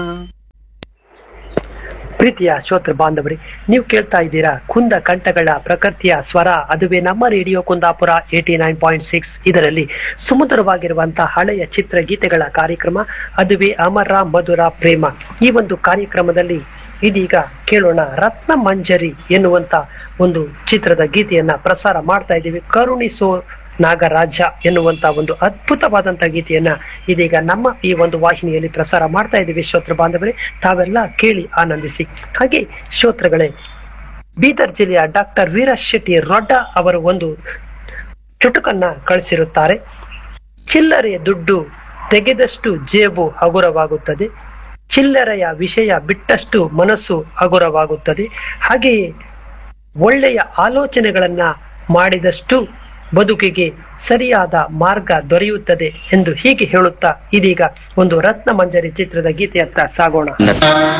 ಪ್ರೀತಿಯ ಶ್ರೋತೃ ಬಾಂಧವರೇ ನೀವು ಕೇಳ್ತಾ ಇದ್ದೀರಾ ಕುಂದ ಕಂಠಗಳ ಪ್ರಕೃತಿಯ ಸ್ವರ ಅದುವೇ ನಮ್ಮ radio Kundapura eighty nine point six ಇದರಲ್ಲಿ ಸುಮಧುರವಾಗಿರುವಂತಹ ಹಳೆಯ ಚಿತ್ರಗೀತೆಗಳ ಕಾರ್ಯಕ್ರಮ ಅದುವೇ ಅಮರ ಮಧುರ ಪ್ರೇಮ ಈ ಒಂದು ಕಾರ್ಯಕ್ರಮದಲ್ಲಿ ಇದೀಗ ಕೇಳೋಣ ರತ್ನ ಮಂಜರಿ ಎನ್ನುವಂತ ಒಂದು ಚಿತ್ರದ ಗೀತೆಯನ್ನ ಪ್ರಸಾರ ಮಾಡ್ತಾ ಇದ್ದೀವಿ ಕರುಣಿಸೋ ನಾಗರಾಜ ಎನ್ನುವಂತ ಒಂದು ಅದ್ಭುತವಾದಂತಹ ಗೀತೆಯನ್ನ ಇದೀಗ ನಮ್ಮ ಈ ಒಂದು ವಾಹಿನಿಯಲ್ಲಿ ಪ್ರಸಾರ ಮಾಡ್ತಾ ಇದ್ದೀವಿ ಶ್ರೋತೃ ಬಾಂಧವರೇ ತಾವೆಲ್ಲ ಕೇಳಿ ಆನಂದಿಸಿ ಹಾಗೆ ಶ್ರೋತೃಗಳೇ ಬೀದರ್ ಜಿಲ್ಲೆಯ ಡಾಕ್ಟರ್ ವೀರಶ್ ಶೆಟ್ಟಿ ರೊಡ್ಡ ಅವರು ಒಂದು ಚುಟುಕನ್ನ ಕಳಿಸಿರುತ್ತಾರೆ ಚಿಲ್ಲರೆಯ ದುಡ್ಡು ತೆಗೆದಷ್ಟು ಜೇಬು ಹಗುರವಾಗುತ್ತದೆ ಚಿಲ್ಲರೆಯ ವಿಷಯ ಬಿಟ್ಟಷ್ಟು ಮನಸ್ಸು ಹಗುರವಾಗುತ್ತದೆ ಹಾಗೆಯೇ ಒಳ್ಳೆಯ ಆಲೋಚನೆಗಳನ್ನ ಮಾಡಿದಷ್ಟು ಬದುಕಿಗೆ ಸರಿಯಾದ ಮಾರ್ಗ ದೊರೆಯುತ್ತದೆ ಎಂದು ಹೀಗೆ ಹೇಳುತ್ತಾ ಇದೀಗ ಒಂದು ರತ್ನ ಮಂಜರಿ ಚಿತ್ರದ ಗೀತೆಯತ್ತ ಸಾಗೋಣ